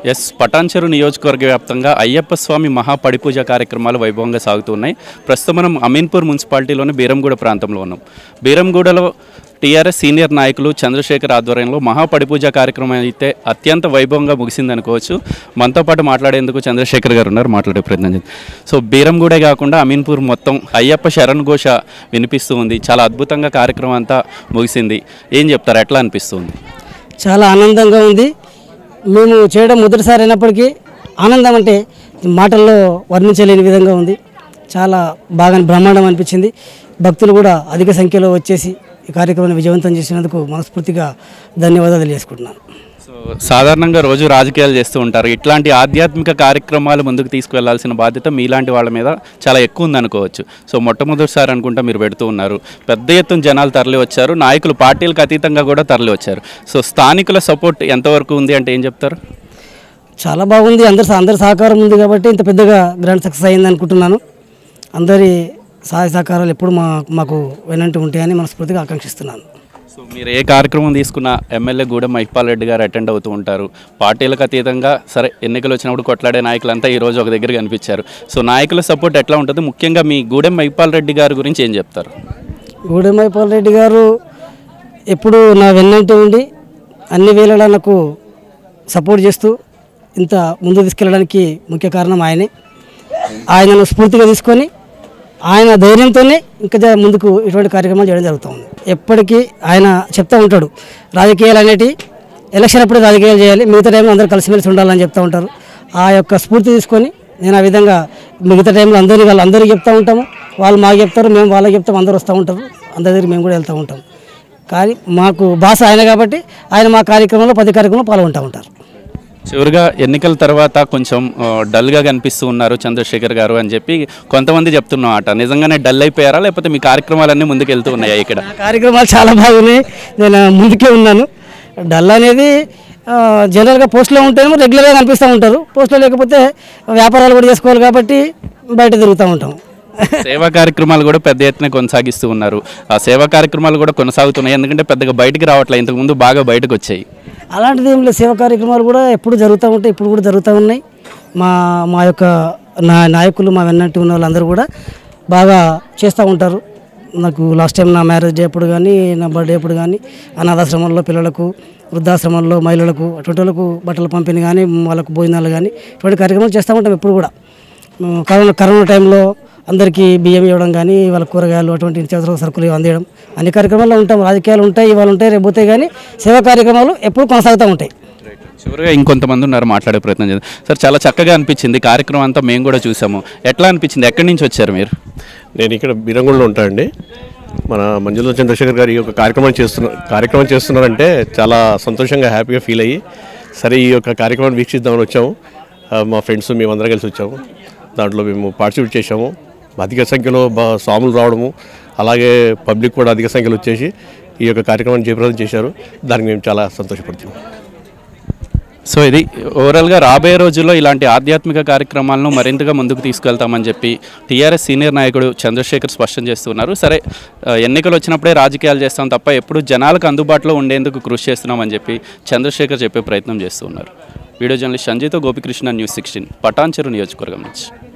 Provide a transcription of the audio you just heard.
yes Patancheru నియోజకవర్గ వ్యాప్తంగా అయ్యప్ప స్వామి మహాపడిపూజ కార్యక్రమాలు వైభవంగా సాగుతున్నాయి ప్రస్తుతం మనం అమీన్పూర్ మున్సిపాలిటీలోని బీరంగూడ ప్రాంతంలో ఉన్నాం బీరంగూడలో టీఆర్ఎస్ సీనియర్ నాయకులు చంద్రశేఖర్ ఆధ్వర్యంలో మహాపడిపూజ కార్యక్రమం అయితే అత్యంత వైభవంగా ముగిసిందనుకోవచ్చు మనతో పాటు మాట్లాడేందుకు చంద్రశేఖర్ గారు ఉన్నారు మాట్లాడే ప్రయత్నం చేద్దాం సో బీరంగూడే కాకుండా అమీన్పూర్ మొత్తం అయ్యప్ప శరణ్ ఘోష వినిపిస్తూ ఉంది చాలా అద్భుతంగా కార్యక్రమం అంతా ముగిసింది ఏం చెప్తారు ఎట్లా అనిపిస్తుంది చాలా ఆనందంగా ఉంది మేము చేయడం మొదటిసారి అయినప్పటికీ ఆనందం అంటే మాటల్లో వర్ణించలేని విధంగా ఉంది చాలా బాగా బ్రహ్మాండం అనిపించింది భక్తులు కూడా అధిక సంఖ్యలో వచ్చేసి ఈ కార్యక్రమాన్ని విజయవంతం చేసినందుకు మనస్ఫూర్తిగా ధన్యవాదాలు తెలియజేసుకుంటున్నాను సో సాధారణంగా రోజు రాజకీయాలు చేస్తూ ఉంటారు ఇట్లాంటి ఆధ్యాత్మిక కార్యక్రమాలు ముందుకు తీసుకువెళ్లాల్సిన బాధ్యత మీలాంటి వాళ్ళ మీద చాలా ఎక్కువ ఉందనుకోవచ్చు సో మొట్టమొదటిసారి అనుకుంటా మీరు పెడుతూ ఉన్నారు పెద్ద ఎత్తున జనాలు తరలి వచ్చారు నాయకులు పార్టీలకు అతీతంగా కూడా తరలి వచ్చారు సో స్థానికుల సపోర్ట్ ఎంతవరకు ఉంది అంటే ఏం చెప్తారు చాలా బాగుంది అందరి అందరి సహకారం ఉంది కాబట్టి ఇంత పెద్దగా గ్రాండ్ సక్సెస్ అయింది అనుకుంటున్నాను అందరి సహాయ సహకారాలు ఎప్పుడు మా మాకు వెనంటూ ఉంటాయని మనస్ఫూర్తిగా ఆకాంక్షిస్తున్నాను సో మీరు ఏ కార్యక్రమం తీసుకున్నా ఎమ్మెల్యే గూడెం మహిపాల్ రెడ్డి గారు అటెండ్ అవుతూ ఉంటారు పార్టీలకు అతీతంగా సరే ఎన్నికలు వచ్చినప్పుడు కొట్లాడే నాయకులంతా ఈ రోజు ఒక దగ్గర కనిపించారు సో నాయకుల సపోర్ట్ ఎట్లా ఉంటుంది ముఖ్యంగా మీ గూడెం మహిపాల్ రెడ్డి గారి గురించి ఏం చెప్తారు గూడెమైపాల్ రెడ్డి గారు ఎప్పుడు నా వెన్నంటి ఉండి అన్ని వేళలా నాకు సపోర్ట్ చేస్తూ ఇంత ముందు తీసుకెళ్ళడానికి ముఖ్య కారణం ఆయనే ఆయనను స్ఫూర్తిగా తీసుకొని ఆయన ధైర్యంతోనే ఇంకా జ- ముందుకు ఇటువంటి కార్యక్రమాలు చేయడం జరుగుతుంది ఎప్పటికీ ఆయన చెప్తూ ఉంటాడు రాజకీయాలు అనేటి ఎలక్షన్ అప్పుడు రాజకీయాలు చేయాలి మిగతా టైంలో అందరూ కలిసిమెలిసి ఉండాలని చెప్తూ ఉంటారు ఆ యొక్క స్ఫూర్తి తీసుకొని నేను ఆ విధంగా మిగతా టైంలో అందరికీ వాళ్ళు అందరికీ చెప్తూ ఉంటాము వాళ్ళు మాకు చెప్తారు మేము వాళ్ళకి చెప్తాం అందరూ వస్తూ ఉంటారు అందరి దగ్గర మేము కూడా వెళ్తూ ఉంటాం కానీ మాకు భాష ఆయన కాబట్టి ఆయన మా కార్యక్రమంలో పది కార్యక్రమంలో పాల్గొంటూ ఉంటారు చివరిగా ఎన్నికల తర్వాత కొంచెం ఆ, డల్గా కనిపిస్తూ ఉన్నారు చంద్రశేఖర్ గారు అని చెప్పి కొంతమంది చెప్తున్నా అట నిజంగానే డల్ అయిపోయారా లేకపోతే మీ కార్యక్రమాలన్నీ ముందుకు వెళ్తూ ఉన్నాయా ఇక్కడ నా కార్యక్రమాలు చాలా బాగున్నాయి నేను ముందుకే ఉన్నాను డల్ అనేది ఆ, జనరల్గా పోస్ట్లో ఉంటేనేమో రెగ్యులర్గా కనిపిస్తూ ఉంటారు పోస్ట్లో లేకపోతే వ్యాపారాలు కూడా చేసుకోవాలి కాబట్టి బయట తిరుగుతూ ఉంటాం సేవా కార్యక్రమాలు కూడా పెద్ద ఎత్తున కొనసాగిస్తూ ఉన్నారు ఆ సేవా కార్యక్రమాలు కూడా కొనసాగుతున్నాయి ఎందుకంటే పెద్దగా బయటికి రావట్లేదు ఇంతకుముందు బాగా బయటకు వచ్చాయి అలాంటిది ఏం లేదు సేవా కార్యక్రమాలు కూడా ఎప్పుడు జరుగుతూ ఉంటాయి ఇప్పుడు కూడా జరుగుతూ ఉన్నాయి మా మా యొక్క నా నాయకులు మా వెన్నట్టు ఉన్న వాళ్ళందరూ కూడా బాగా చేస్తూ ఉంటారు నాకు లాస్ట్ టైం నా మ్యారేజ్ డే అప్పుడు కానీ నా బర్త్డే అప్పుడు కానీ అనాథాశ్రమంలో పిల్లలకు వృద్ధాశ్రమంలో మహిళలకు అటువంటి వాళ్ళకు బట్టల పంపిణీ కానీ వాళ్ళకు భోజనాలు కానీ ఇటువంటి కార్యక్రమాలు చేస్తూ ఉంటాం ఎప్పుడు కూడా ఉమ్, కరోనా కరోనా టైంలో అందరికీ బియ్యం ఇవ్వడం కానీ వాళ్ళ కూరగాయలు అటువంటి నిత్యావసర సరుకులు ఇవి అందించడం అన్ని కార్యక్రమాల్లో ఉంటాం రాజకీయాలు ఉంటాయి ఇవాళ ఉంటాయి రేపు పోతాయి కానీ సేవా కార్యక్రమాలు ఎప్పుడు కొనసాగుతూ ఉంటాయి చివరిగా ఇంకొంతమంది ఉన్నారు మాట్లాడే ప్రయత్నం చేద్దాం సార్ చాలా చక్కగా అనిపించింది కార్యక్రమం అంతా మేము కూడా చూసాము ఎట్లా అనిపించింది ఎక్కడి నుంచి వచ్చారు మీరు నేను ఇక్కడ బీరంగూడలో ఉంటానండి మన మంజుల చంద్రశేఖర్ గారు ఈ యొక్క కార్యక్రమం చేస్తున్న కార్యక్రమం చేస్తున్నారంటే చాలా సంతోషంగా హ్యాపీగా ఫీల్ అయ్యి సరే ఈ యొక్క కార్యక్రమాన్ని వీక్షిద్దామని వచ్చాము ఆ, మా ఫ్రెండ్స్ మేమందరం కలిసి వచ్చాము దాంట్లో మేము పార్టిసిపేట్ చేశాము అధిక సంఖ్యలో బా స్వాములు రావడము అలాగే పబ్లిక్ కూడా అధిక సంఖ్యలో వచ్చేసి ఈ యొక్క కార్యక్రమాన్ని జయప్రదం చేశారు దానికి మేము చాలా సంతోషపడుతున్నాం సో ఇది ఓవరాల్గా రాబోయే రోజుల్లో ఇలాంటి ఆధ్యాత్మిక కార్యక్రమాలను మరింతగా ముందుకు తీసుకెళ్తామని చెప్పి టీఆర్ఎస్ సీనియర్ నాయకుడు చంద్రశేఖర్ స్పష్టం చేస్తున్నారు సరే ఆ, ఎన్నికలు వచ్చినప్పుడే రాజకీయాలు చేస్తాం తప్ప ఎప్పుడు జనాలకు అందుబాటులో ఉండేందుకు కృషి చేస్తున్నామని చెప్పి చంద్రశేఖర్ చెప్పే ప్రయత్నం చేస్తున్నారు వీడియో జర్నలిస్ట్ సంజయ్తో గోపికృష్ణ న్యూస్ సిక్స్టీన్ పటాన్చెరు నియోజకవర్గం నుంచి